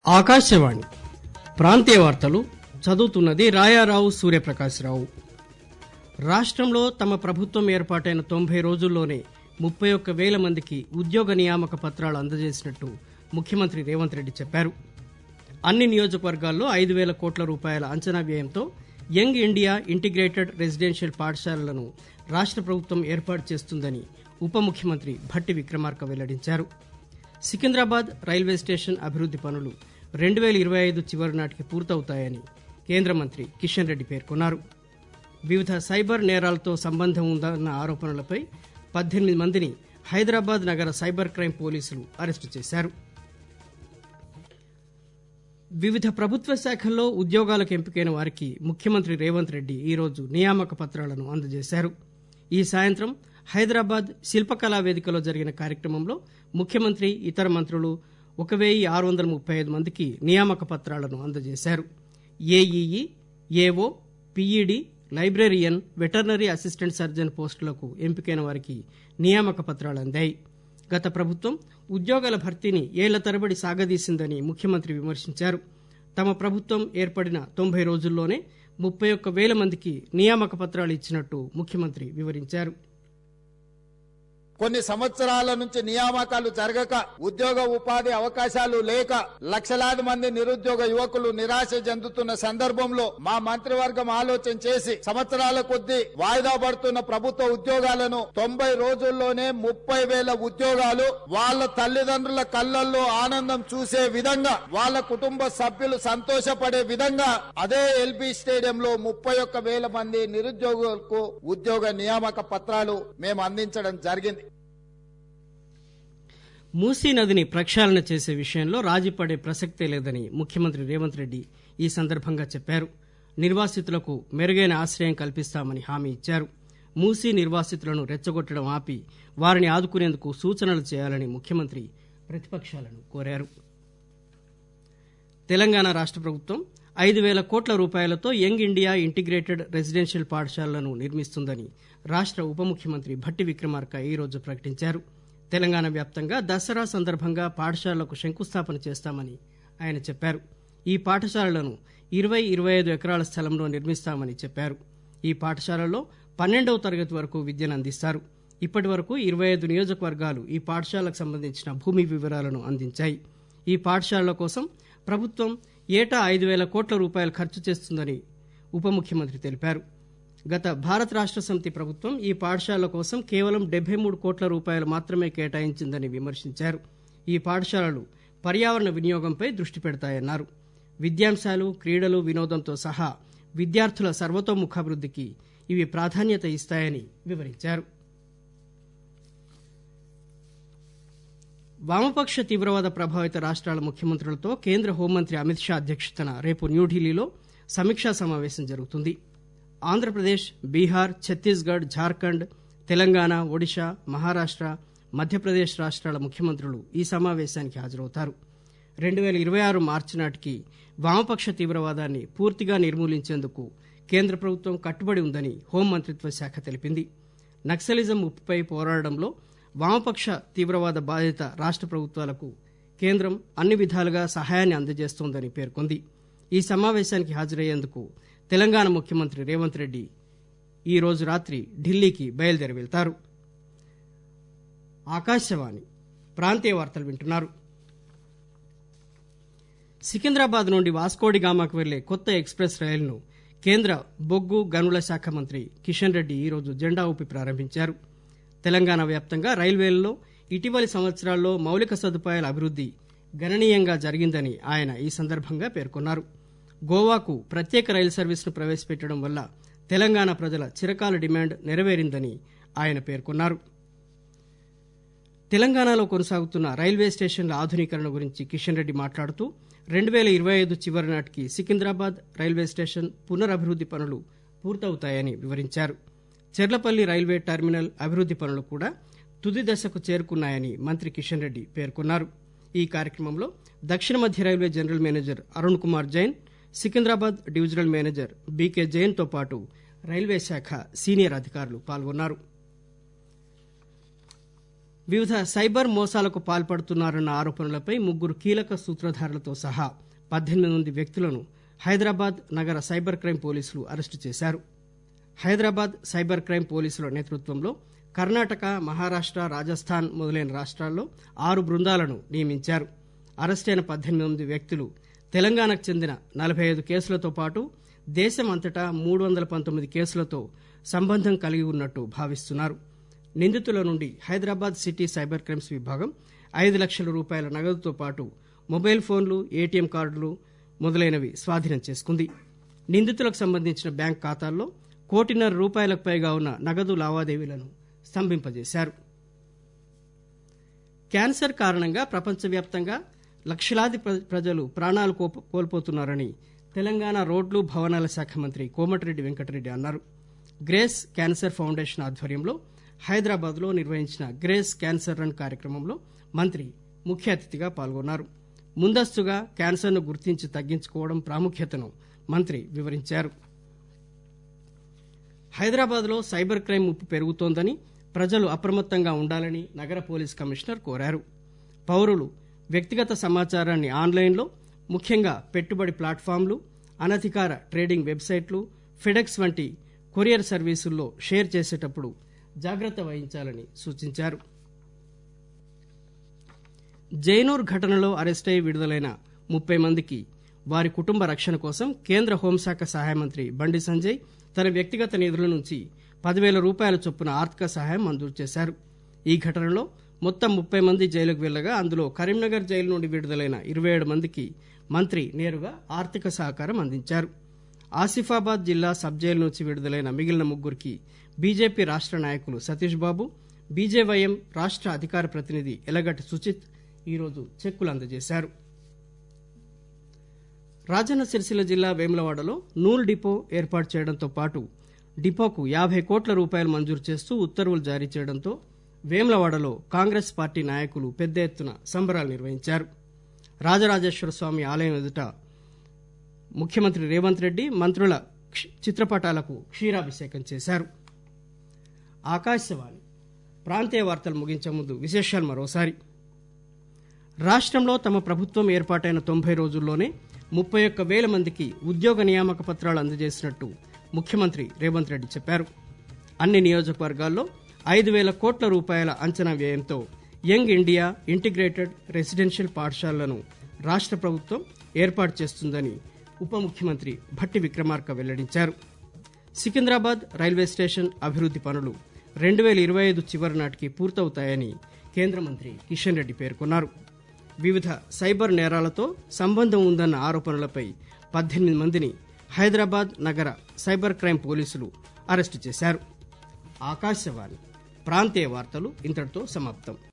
ఆకాశవాణి ప్రాంతీయ వార్తలు చదువుతున్నది రాయారావు సూర్యప్రకాశ్రావు రాష్ట్రంలో తమ ప్రభుత్వం ఏర్పాటైన తొంభై రోజుల్లోనే ముప్పై ఒక్క వేల మందికి ఉద్యోగ నియామక పత్రాలు అందజేసినట్టు ముఖ్యమంత్రి రేవంత్ రెడ్డి చెప్పారు అన్ని నియోజకవర్గాల్లో ఐదు వేల కోట్ల రూపాయల అంచనా వ్యయంతో యంగ్ ఇండియా ఇంటిగ్రేటెడ్ రెసిడెన్షియల్ పాఠశాలలను రాష్ట్ర ప్రభుత్వం ఏర్పాటు చేస్తుందని ఉప ముఖ్యమంత్రి భట్టి విక్రమార్క వెల్లడించారు సికింద్రాబాద్ రైల్వే స్టేషన్ అభివృద్ది పనులు రెండు వేల ఇరవై ఐదు చివరి నాటికి పూర్తవుతాయని కేంద్ర మంత్రి కిషన్ రెడ్డి పేర్కొన్నారు వివిధ సైబర్ నేరాలతో సంబంధం ఉందన్న ఆరోపణలపై పద్దెనిమిది మందిని హైదరాబాద్ నగర సైబర్ క్రైమ్ పోలీసులు అరెస్టు చేశారు వివిధ ప్రభుత్వ శాఖల్లో ఉద్యోగాలకు ఎంపికైన వారికి ముఖ్యమంత్రి రేవంత్ రెడ్డి ఈరోజు నియామక పత్రాలను అందజేశారు ఈ సాయంత్రం హైదరాబాద్ శిల్పకళా వేదికలో జరిగిన కార్యక్రమంలో ముఖ్యమంత్రి ఇతర మంత్రులు ఒక వెయ్యి ఆరు వందల ముప్పై ఐదు మందికి నియామక పత్రాలను అందజేశారు AEE AO PED librarian veterinary assistant surgeon పోస్టులకు ఎంపికైన వారికి నియామక పత్రాలు అందాయి గత ప్రభుత్వం ఉద్యోగాల భర్తీని ఏళ్ల తరబడి సాగదీసిందని ముఖ్యమంత్రి విమర్శించారు తమ ప్రభుత్వం ఏర్పడిన తొంభై రోజుల్లోనే ముప్పై ఒక్క వేల మందికి నియామక పత్రాలు ఇచ్చినట్టు ముఖ్యమంత్రి వివరించారు కొన్ని సంవత్సరాల నుంచి నియామకాలు జరగక ఉద్యోగ ఉపాధి అవకాశాలు లేక లక్షలాది మంది నిరుద్యోగ యువకులు నిరాశ చెందుతున్న సందర్భంలో మా మంత్రివర్గం ఆలోచన చేసి సంవత్సరాల కొద్దీ వాయిదా పడుతున్న ప్రభుత్వ ఉద్యోగాలను తొంభై రోజుల్లోనే ముప్పై వేల ఉద్యోగాలు వాళ్ళ తల్లిదండ్రుల కళ్ళల్లో ఆనందం చూసే విధంగా వాళ్ళ కుటుంబ సభ్యులు సంతోషపడే విధంగా అదే ఎల్బీ స్టేడియంలో ముప్పై ఒక్క వేల మంది నిరుద్యోగులకు ఉద్యోగ నియామక పత్రాలు మేము అందించడం జరిగింది మూసీ నదిని ప్రక్షాళన చేసే విషయంలో రాజీ పడే ప్రసక్తే లేదని ముఖ్యమంత్రి రేవంత్ రెడ్డి ఈ సందర్భంగా చెప్పారు నిర్వాసితులకు మెరుగైన ఆశ్రయం కల్పిస్తామని హామీ ఇచ్చారు మూసీ నిర్వాసితులను రెచ్చగొట్టడం ఆపి వారిని ఆదుకునేందుకు సూచనలు చేయాలని ముఖ్యమంత్రి ప్రతిపక్షాలను కోరారు తెలంగాణ రాష్ట్ర ప్రభుత్వం ఐదు వేల కోట్ల రూపాయలతో యంగ్ ఇండియా ఇంటిగ్రేటెడ్ రెసిడెన్షియల్ పాఠశాలలను నిర్మిస్తుందని రాష్ట్ర ఉప ముఖ్యమంత్రి భట్టి విక్రమార్క ఈరోజు ప్రకటించారు తెలంగాణ వ్యాప్తంగా దసరా సందర్భంగా పాఠశాలలకు శంకుస్థాపన చేస్తామని ఆయన చెప్పారు ఈ పాఠశాలలను ఇరవై ఇరవై ఐదు ఎకరాల స్థలంలో నిర్మిస్తామని చెప్పారు ఈ పాఠశాలలో పన్నెండవ తరగతి వరకు విద్యను అందిస్తారు ఇప్పటి వరకు ఇరవై ఐదు నియోజకవర్గాలు ఈ పాఠశాలకు సంబంధించిన భూమి వివరాలను అందించాయి ఈ పాఠశాలల కోసం ప్రభుత్వం ఏటా ఐదు వేల కోట్ల రూపాయలు ఖర్చు చేస్తుందని ఉప ముఖ్యమంత్రి తెలిపారు గత భారత రాష్ట్ర సమితి ప్రభుత్వం ఈ పాఠశాలల కోసం కేవలం డెబ్బై మూడు కోట్ల రూపాయలు మాత్రమే కేటాయించిందని విమర్శించారు ఈ పాఠశాలలు పర్యావరణ వినియోగంపై దృష్టి పెడతాయన్నారు విద్యాంశాలు క్రీడలు వినోదంతో సహా విద్యార్థుల సర్వతోముఖాభివృద్ధికి ఇవి ప్రాధాన్యత ఇస్తాయని వివరించారు వామపక్ష తీవ్రవాద ప్రభావిత రాష్ట్రాల ముఖ్యమంత్రులతో కేంద్ర హోంమంత్రి అమిత్ షా అధ్యక్షతన రేపు న్యూఢిల్లీలో సమీక్షా సమావేశం జరుగుతుంది ఆంధ్రప్రదేశ్ బీహార్ ఛత్తీస్గఢ్ ఝార్ఖండ్ తెలంగాణ ఒడిశా మహారాష్ట్ర మధ్యప్రదేశ్ రాష్ట్రాల ముఖ్యమంత్రులు ఈ సమావేశానికి హాజరవుతారు రెండు వేల ఇరవై ఆరు మార్చి నాటికి వామపక్ష తీవ్రవాదాన్ని పూర్తిగా నిర్మూలించేందుకు కేంద్ర ప్రభుత్వం కట్టుబడి ఉందని హోంమంత్రిత్వ శాఖ తెలిపింది నక్సలిజం ముప్పుపై పోరాడడంలో వామపక్ష తీవ్రవాద బాధిత రాష్ట్ర ప్రభుత్వాలకు కేంద్రం అన్ని విధాలుగా సహాయాన్ని అందజేస్తోందని పేర్కొంది ఈ సమావేశానికి హాజరయ్యేందుకు తెలంగాణ ముఖ్యమంత్రి రేవంత్ రెడ్డి ఈ రోజు రాత్రి ఢిల్లీకి బయలుదేరి వెళ్తారు ఆకాశవాణి ప్రాంతీయ వార్తలు వింటున్నారు సికింద్రాబాద్ నుండి వాస్కోడిగామాకు వెళ్లే కొత్త ఎక్స్ప్రెస్ రైలును కేంద్ర బొగ్గు గనుల శాఖ మంత్రి కిషన్ రెడ్డి ఈరోజు జెండా ఊపి ప్రారంభించారు తెలంగాణ వ్యాప్తంగా రైల్వేలలో ఇటీవలి సంవత్సరాల్లో మౌలిక సదుపాయాల అభివృద్ది గణనీయంగా జరిగిందని ఆయన ఈ సందర్భంగా పేర్కొన్నారు గోవాకు ప్రత్యేక రైలు సర్వీసును ప్రవేశపెట్టడం వల్ల తెలంగాణ ప్రజల చిరకాల డిమాండ్ నెరవేరిందని ఆయన పేర్కొన్నారు తెలంగాణలో కొనసాగుతున్న రైల్వే స్టేషన్ల ఆధునీకరణ గురించి కిషన్ రెడ్డి మాట్లాడుతూ రెండు వేల ఇరవై ఐదు చివరి నాటికి సికింద్రాబాద్ రైల్వే స్టేషన్ పునరభివృద్ది పనులు పూర్తవుతాయని వివరించారు చెర్లపల్లి రైల్వే టెర్మినల్ అభివృద్ది పనులు కూడా తుది దశకు చేరుకున్నాయని మంత్రి కిషన్ రెడ్డి పేర్కొన్నారు ఈ కార్యక్రమంలో దక్షిణ మధ్య railway general manager Arun Kumar Jain Secunderabad divisional manager BK Jain తో పాటు రైల్వే శాఖ సీనియర్ అధికారులు పాల్గొన్నారు వివిధ సైబర్ మోసాలకు పాల్పడుతున్నారన్న ఆరోపణలపై ముగ్గురు కీలక సూత్రధారులతో సహా పద్దెనిమిది మంది వ్యక్తులను హైదరాబాద్ నగర సైబర్ క్రైమ్ పోలీసులు అరెస్టు చేశారు హైదరాబాద్ సైబర్ క్రైమ్ పోలీసుల నేతృత్వంలో కర్ణాటక మహారాష్ట రాజస్థాన్ మొదలైన రాష్ట్రాల్లో ఆరు బృందాలను నియమించారు అరెస్టైన పద్దెనిమిది మంది వ్యక్తులు తెలంగాణకు చెందిన నలభై ఐదు కేసులతో పాటు దేశం అంతటా మూడు వందల పంతొమ్మిది కేసులతో సంబంధం కలిగి ఉన్నట్టు భావిస్తున్నారు నిందితుల నుండి హైదరాబాద్ సిటీ సైబర్ క్రైమ్స్ విభాగం ఐదు లక్షల రూపాయల నగదుతో పాటు మొబైల్ ఫోన్లు ఏటీఎం కార్డులు మొదలైనవి స్వాధీనం చేసుకుంది నిందితులకు సంబంధించిన బ్యాంక్ ఖాతాల్లో కోటిన్నర రూపాయలకు పైగా ఉన్న నగదు లావాదేవీలను స్తంభింపజేశారు క్యాన్సర్ కారణంగా ప్రపంచవ్యాప్తంగా లక్షలాది ప్ర- ప్రజలు ప్రాణాలు కోప- కోల్పోతున్నారని తెలంగాణ రోడ్లు భవనాల శాఖ మంత్రి కోమటిరెడ్డి వెంకటరెడ్డి అన్నారు గ్రేస్ క్యాన్సర్ ఫౌండేషన్ ఆధ్వర్యంలో హైదరాబాద్లో నిర్వహించిన గ్రేస్ క్యాన్సర్ రన్ కార్యక్రమంలో మంత్రి ముఖ్య అతిథిగా పాల్గొన్నారు ముందస్తుగా క్యాన్సర్ను గుర్తించి తగ్గించుకోవడం ప్రాముఖ్యతను మంత్రి వివరించారు హైదరాబాద్లో సైబర్ క్రైమ్ ముప్పు పెరుగుతోందని ప్రజలు అప్రమత్తంగా ఉండాలని నగర పోలీస్ కమిషనర్ కోరారు పౌరులు వ్యక్తిగత సమాచారాన్ని ఆన్లైన్లో ముఖ్యంగా పెట్టుబడి ప్లాట్ఫామ్లు అనధికార ట్రేడింగ్ వెబ్సైట్లు ఫెడెక్స్ వంటి కొరియర్ సర్వీసుల్లో షేర్ చేసేటప్పుడు జాగ్రత్త వహించాలని సూచించారు జైనూర్ ఘటనలో అరెస్టై విడుదలైన ముప్పై మందికి వారి కుటుంబ రక్షణ కోసం కేంద్ర హోంశాఖ సహాయ మంత్రి బండి సంజయ్ తన వ్యక్తిగత నిధుల నుంచి పదివేల రూపాయల చొప్పున ఆర్థిక సహాయం మంజూరు చేశారు ఈ ఘటనలో మొత్తం ముప్పై మంది జైలుకు వెళ్లగా అందులో కరీంనగర్ జైలు నుండి విడుదలైన ఇరవై ఏడు మందికి మంత్రి నేరుగా ఆర్థిక సహకారం అందించారు ఆసిఫాబాద్ జిల్లా సబ్ జైలు నుంచి విడుదలైన మిగిలిన ముగ్గురికి బీజేపీ రాష్ట్ర నాయకులు సతీష్ బాబు బీజేవైఎం రాష్ట్ర అధికార ప్రతినిధి ఎలగట్టి సుచిత్ ఈరోజు చెక్కులు అందజేశారు రాజన్న సిరిసిల్ల జిల్లా వేములవాడలో నూల్ డిపో ఏర్పాటు చేయడంతో పాటు డిపోకు యాభై కోట్ల రూపాయలు మంజూరు చేస్తూ ఉత్తర్వులు జారీ చేయడంతో వేములవాడలో కాంగ్రెస్ పార్టీ నాయకులు పెద్ద ఎత్తున సంబరాలు నిర్వహించారు రాజరాజేశ్వర స్వామి ఆలయం ఎదుట ముఖ్యమంత్రి రేవంత్ రెడ్డి మంత్రుల క్ష- చిత్రపటాలకు క్షీరాభిషేకం చేశారు ఆకాశవాణి ప్రాంతీయ వార్తలు ముగించే ముందు విశేషాలు మరోసారి రాష్ట్రంలో తమ ప్రభుత్వం ఏర్పాటైన తొంభై రోజుల్లోనే ముప్పై ఒక్క వేల మందికి ఉద్యోగ నియామక పత్రాలు అందజేసినట్టు ముఖ్యమంత్రి రేవంత్ రెడ్డి చెప్పారు అన్ని నియోజకవర్గాల్లో ఐదు వేల కోట్ల రూపాయల అంచనా వ్యయంతో యంగ్ ఇండియా ఇంటిగ్రేటెడ్ రెసిడెన్షియల్ పాఠశాలలను రాష్ట్ర ప్రభుత్వం ఏర్పాటు చేస్తుందని ఉప ముఖ్యమంత్రి భట్టి విక్రమార్క వెల్లడించారు సికింద్రాబాద్ రైల్వే స్టేషన్ అభివృద్ది పనులు రెండు వేల ఇరవై ఐదు చివరి నాటికి పూర్తవుతాయని కేంద్ర మంత్రి కిషన్ రెడ్డి పేర్కొన్నారు వివిధ సైబర్ నేరాలతో సంబంధం ఉందన్న ఆరోపణలపై పద్దెనిమిది మందిని హైదరాబాద్ నగర సైబర్ క్రైమ్ పోలీసులు అరెస్టు చేశారు ఆకాశవాణి ప్రాంతీయ వార్తలు ఇంతటితో సమాప్తం